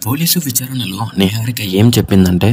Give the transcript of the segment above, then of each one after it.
police విచారణలో నిహారిక ఏం చెప్పిందంటే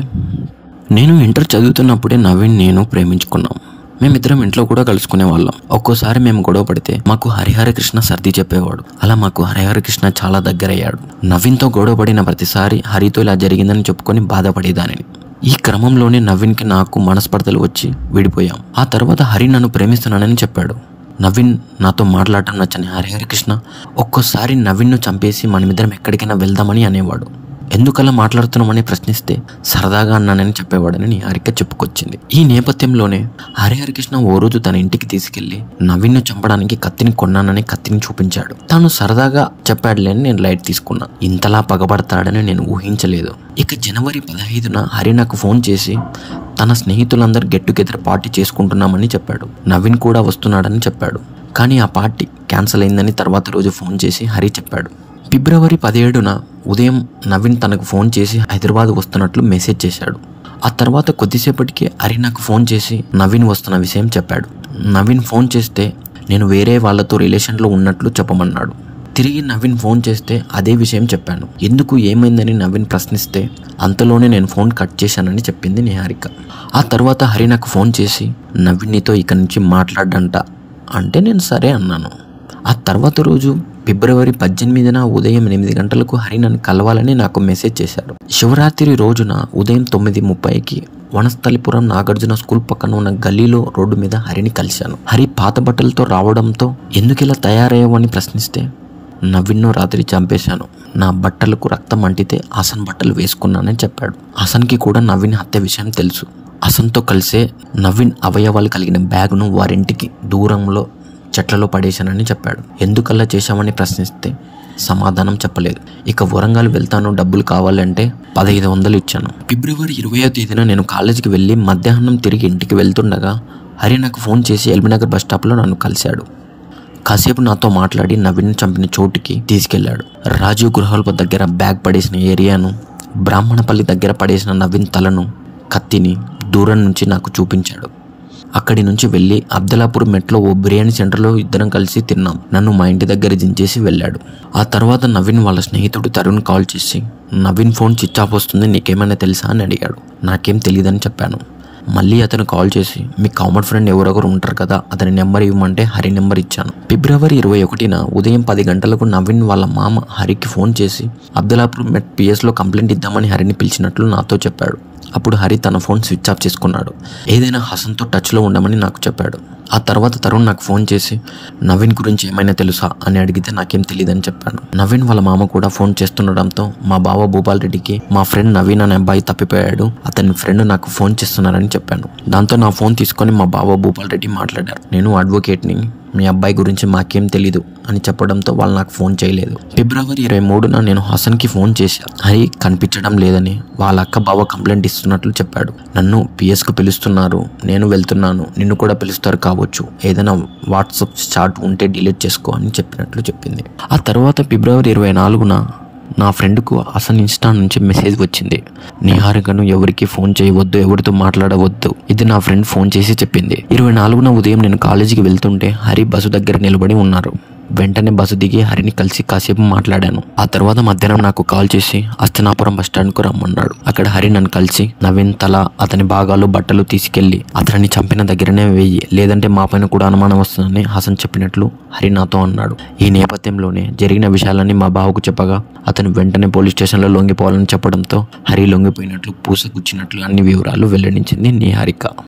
నేను ఇంటర్ చదువుతున్నప్పుడే నవీన్ నేను ప్రేమించుకున్నాం మేమిద్దరం ఇంట్లో కూడా కలుసుకునే వాళ్ళం ఒక్కోసారి మేము గొడవ పడితే మాకు హరిహర కృష్ణ సర్ది చెప్పేవాడు అలా మాకు హరిహర కృష్ణ చాలా దగ్గరయ్యాడు నవీన్తో గొడవ పడిన ప్రతిసారి హరితో ఇలా జరిగిందని చెప్పుకొని బాధపడేదానిని ఈ క్రమంలోనే నవీన్కి నాకు మనస్పర్ధలు వచ్చి విడిపోయాం ఆ తర్వాత హరి నన్ను ప్రేమిస్తున్నానని చెప్పాడు నవీన్ నాతో మాట్లాడటం నచ్చని హరిహర కృష్ణ ఒక్కోసారి నవీన్ను చంపేసి మనమిద్దరం ఎక్కడికైనా వెళ్దామని అనేవాడు ఎందుకలా మాట్లాడుతున్నామని ప్రశ్నిస్తే సరదాగా అన్నానని చెప్పేవాడని నిహారిక చెప్పుకొచ్చింది ఈ నేపథ్యంలోనే హరిహర కృష్ణ ఓ రోజు తన ఇంటికి తీసుకెళ్లి నవీన్ను చంపడానికి కత్తిని కొన్నానని కత్తిని చూపించాడు తాను సరదాగా చెప్పాడులే అని నేను లైట్ తీసుకున్నా ఇంతలా పగబడతాడని నేను ఊహించలేదు ఇక జనవరి పదహైదున హరి నాకు ఫోన్ చేసి తన స్నేహితులందరూ గెట్ టుగెదర్ పార్టీ చేసుకుంటున్నామని చెప్పాడు నవీన్ కూడా వస్తున్నాడని చెప్పాడు కానీ ఆ పార్టీ క్యాన్సిల్ అయిందని తర్వాత రోజు ఫోన్ చేసి హరి చెప్పాడు ఫిబ్రవరి పదిహేడున ఉదయం నవీన్ తనకు ఫోన్ చేసి హైదరాబాద్ వస్తున్నట్లు మెసేజ్ చేశాడు ఆ తర్వాత కొద్దిసేపటికి హరి నాకు ఫోన్ చేసి నవీన్ వస్తున్న విషయం చెప్పాడు నవీన్ ఫోన్ చేస్తే నేను వేరే వాళ్ళతో రిలేషన్లో ఉన్నట్లు చెప్పమన్నాడు తిరిగి నవీన్ ఫోన్ చేస్తే అదే విషయం చెప్పాను ఎందుకు ఏమైందని నవీన్ ప్రశ్నిస్తే అంతలోనే నేను ఫోన్ కట్ చేశానని చెప్పింది నిహారిక ఆ తర్వాత హరి నాకు ఫోన్ చేసి నవీన్ నీతో ఇక్కడి నుంచి మాట్లాడంట అంటే నేను సరే అన్నాను ఆ తర్వాత రోజు ఫిబ్రవరి పద్దెనిమిదిన ఉదయం ఎనిమిది గంటలకు హరి నన్ను కలవాలని నాకు మెసేజ్ చేశాడు శివరాత్రి రోజున ఉదయం తొమ్మిది ముప్పైకి వనస్థలిపురం నాగార్జున స్కూల్ పక్కన ఉన్న గల్లీలో రోడ్డు మీద హరిని కలిశాను హరి పాత బట్టలతో రావడంతో ఎందుకు ఇలా తయారయ్యావని ప్రశ్నిస్తే నవీన్ను రాత్రి చంపేశాను నా బట్టలకు రక్తం అంటితే హసన్ బట్టలు వేసుకున్నానని చెప్పాడు హసన్కి కూడా నవీన్ హత్య విషయం తెలుసు హసన్తో కలిసే నవీన్ అవయవాలు కలిగిన బ్యాగ్ను వారింటికి దూరంలో చెట్లలో పడేశానని చెప్పాడు ఎందుకల్లా చేశామని ప్రశ్నిస్తే సమాధానం చెప్పలేదు ఇక వరంగల్ వెళ్తాను డబ్బులు కావాలంటే పదహైదు వందలు ఇచ్చాను ఫిబ్రవరి ఇరవయో తేదీన నేను కాలేజీకి వెళ్ళి మధ్యాహ్నం తిరిగి ఇంటికి వెళ్తుండగా హరి నాకు ఫోన్ చేసి ఎల్బీనగర్ బస్ స్టాప్లో నన్ను కలిశాడు కాసేపు నాతో మాట్లాడి నవీన్ చంపిన చోటుకి తీసుకెళ్లాడు రాజీవ్ గృహాల దగ్గర బ్యాగ్ పడేసిన ఏరియాను బ్రాహ్మణపల్లి దగ్గర పడేసిన నవీన్ తలను కత్తిని దూరం నుంచి నాకు చూపించాడు అక్కడి నుంచి వెళ్ళి అబ్దలాపూర్ మెట్లో ఓ బిర్యానీ సెంటర్లో ఇద్దరం కలిసి తిన్నాం నన్ను మా ఇంటి దగ్గర దించేసి వెళ్ళాడు ఆ తర్వాత నవీన్ వాళ్ళ స్నేహితుడు తరుణ్ కాల్ చేసి నవీన్ ఫోన్ స్విచ్ ఆఫ్ వస్తుంది నీకేమైనా తెలుసా అని అడిగాడు నాకేం తెలియదని చెప్పాను మళ్ళీ అతను కాల్ చేసి మీ కామన్ ఫ్రెండ్ ఎవరొకరు ఉంటారు కదా అతని నెంబర్ ఇవ్వమంటే హరి నెంబర్ ఇచ్చాను ఫిబ్రవరి ఇరవై ఒకటిన ఉదయం పది గంటలకు నవీన్ వాళ్ళ మామ హరికి ఫోన్ చేసి అబ్దులాపూర్ మెట్ పిఎస్లో కంప్లైంట్ ఇద్దామని హరిని పిలిచినట్లు నాతో చెప్పాడు అప్పుడు హరి తన ఫోన్ స్విచ్ ఆఫ్ చేసుకున్నాడు ఏదైనా హసన్తో టచ్లో ఉండమని నాకు చెప్పాడు ఆ తర్వాత తరుణ్ నాకు ఫోన్ చేసి నవీన్ గురించి ఏమైనా తెలుసా అని అడిగితే నాకేం తెలియదని చెప్పాను నవీన్ వాళ్ళ మామ కూడా ఫోన్ చేస్తుండడంతో మా బావ భూపాల్ రెడ్డికి మా ఫ్రెండ్ నవీన్ అనే అబ్బాయి తప్పిపోయాడు అతని ఫ్రెండ్ నాకు ఫోన్ చేస్తున్నారని చెప్పాను దాంతో నా ఫోన్ తీసుకొని మా బావ భూపాల్ రెడ్డి మాట్లాడారు నేను అడ్వకేట్ని మీ అబ్బాయి గురించి మాకేం తెలీదు అని చెప్పడంతో వాళ్ళు నాకు ఫోన్ చేయలేదు ఫిబ్రవరి ఇరవై మూడున నేను హసన్కి ఫోన్ చేశా హరి కనిపించడం లేదని వాళ్ళ అక్క బావ కంప్లైంట్ ఇస్తున్నట్లు చెప్పాడు నన్ను పిఎస్కు పిలుస్తున్నారు నేను వెళ్తున్నాను నిన్ను కూడా పిలుస్తారు కావచ్చు ఏదైనా వాట్సాప్ చాట్ ఉంటే డిలీట్ చేసుకో అని చెప్పినట్లు చెప్పింది ఆ తర్వాత ఫిబ్రవరి ఇరవై నాలుగున నా ఫ్రెండ్కు అసలు ఇన్స్టా నుంచి మెసేజ్ వచ్చింది నిహారికను ఎవరికి ఫోన్ చేయవద్దు ఎవరితో మాట్లాడవద్దు ఇది నా ఫ్రెండ్ ఫోన్ చేసి చెప్పింది ఇరవై నాలుగున ఉదయం నేను కాలేజీకి వెళ్తుంటే హరి బస్సు దగ్గర నిలబడి ఉన్నారు వెంటనే బస్సు దిగి హరిని కలిసి కాసేపు మాట్లాడాను ఆ తర్వాత మధ్యాహ్నం నాకు కాల్ చేసి అస్తనాపురం బస్ స్టాండ్కు రమ్మన్నాడు అక్కడ హరి నన్ను కలిసి నవీన్ తల అతని భాగాలు బట్టలు తీసుకెళ్లి అతనిని చంపిన దగ్గరనే వెయ్యి లేదంటే మా పైన కూడా అనుమానం వస్తుందని హసన్ చెప్పినట్లు హరి నాతో అన్నాడు ఈ నేపథ్యంలోనే జరిగిన విషయాలన్నీ మా బావకు చెప్పగా అతను వెంటనే పోలీస్ స్టేషన్లో లొంగిపోవాలని చెప్పడంతో హరి లొంగిపోయినట్లు పూస గుచ్చినట్లు అన్ని వివరాలు వెల్లడించింది నిహారిక